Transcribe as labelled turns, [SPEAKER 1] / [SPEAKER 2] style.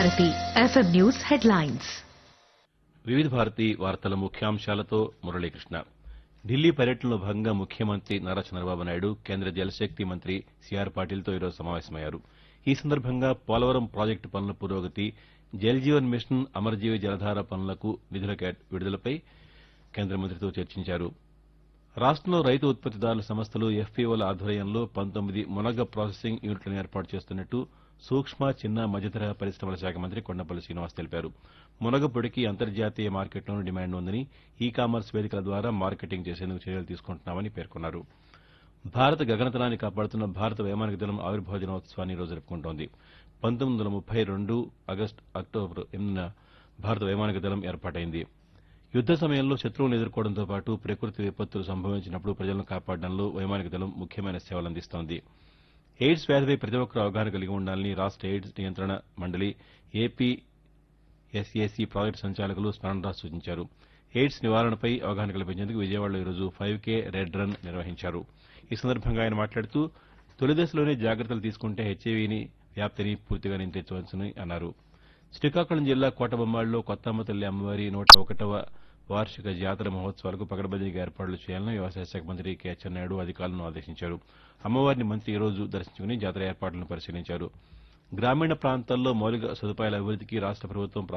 [SPEAKER 1] Bharati FM news headlines
[SPEAKER 2] వివిధ భారతి వార్తల ముఖ్యాంశాలతో మురళీకృష్ణ ఢిల్లీ పర్యటనలో భాగంగా ముఖ్యమంత్రి నారా చంద్రబాబు నాయుడు కేంద్ర జలశక్తి మంత్రి సిఆర్ పాటిల్తో ఈరోజు సమావేశమయ్యారు ఈ సందర్భంగా పోలవరం ప్రాజెక్టు పనుల పురోగతి జల్ జీవన్ మిషన్ అమరజీవి జలధార పనులకు నిధుల కేట- విడుదలపై కేంద్ర మంత్రితో చర్చించారు రాష్టంలో రైతు ఉత్పత్తిదారుల సంస్థలు ఎఫ్పీఓల ఆధ్వర్యంలో పంతొమ్మిది మునగ ప్రాసెసింగ్ యూనిట్లను ఏర్పాటు చేస్తున్నట్టు సూక్ష్మ చిన్న మధ్యతరహా పరిశ్రమల శాఖ మంత్రి కొండపల్లి శ్రీనివాస్ తెలిపారు మునగ పొడికి అంతర్జాతీయ మార్కెట్లోనూ డిమాండ్ ఉందని ఈ కామర్స్ వేదికల ద్వారా మార్కెటింగ్ చేసేందుకు చర్యలు తీసుకుంటున్నామని పేర్కొన్నారు భారత గగనతలాన్ని కాపాడుతున్న భారత వైమానిక దళం ఆవిర్భావ దినోత్సవాన్ని ఈ రోజు జరుపుకుంటోంది పంతొమ్మిది వందల ముప్పై రెండు ఆగస్టు అక్టోబర్ ఎనిమిదిన భారత వైమానిక దళం ఏర్పాటైంది యుద్ద సమయంలో శత్రువులను ఎదుర్కోవడంతో పాటు ప్రకృతి విపత్తులు సంభవించినప్పుడు ప్రజలను కాపాడడంలో వైమానిక దళం ముఖ్యమైన సేవలందిస్తోంది ఎయిడ్స్ వ్యాధిపై ప్రతి ఒక్కరూ అవగాహన కలిగి ఉండాలని రాష్ట ఎయిడ్స్ నియంత్రణ మండలి ఏపీ ఎస్ఏసీ ప్రాజెక్టు సంచాలకులు స్మరణరాజ్ సూచించారు ఎయిడ్స్ నివారణపై అవగాహన కల్పించేందుకు విజయవాడలో ఈరోజు ఫైవ్ కే రెడ్ రన్ నిర్వహించారు ఈ సందర్భంగా ఆయన మాట్లాడుతూ తొలి దశలోనే జాగ్రత్తలు తీసుకుంటే హెచ్ఐవీని వ్యాప్తిని పూర్తిగా నియంత్రించవచ్చని అన్నారు శ్రీకాకుళం జిల్లా కోటబొమ్మాళ్ళలో కొత్తమ్మ తల్లి అమ్మవారి నూట ఒకటవ వార్షిక జాతర మహోత్సవాలకు పకడ్బందీగా ఏర్పాట్లు చేయాలని వ్యవసాయ శాఖ మంత్రి కె అచ్చెన్నాయుడు అధికారులను ఆదేశించారు అమ్మవారిని మంత్రి ఈ రోజు దర్శించుకుని జాతర ఏర్పాట్లను పరిశీలించారు గ్రామీణ ప్రాంతాల్లో మౌలిక సదుపాయాల అభివృద్దికి రాష్ట ప్రభుత్వం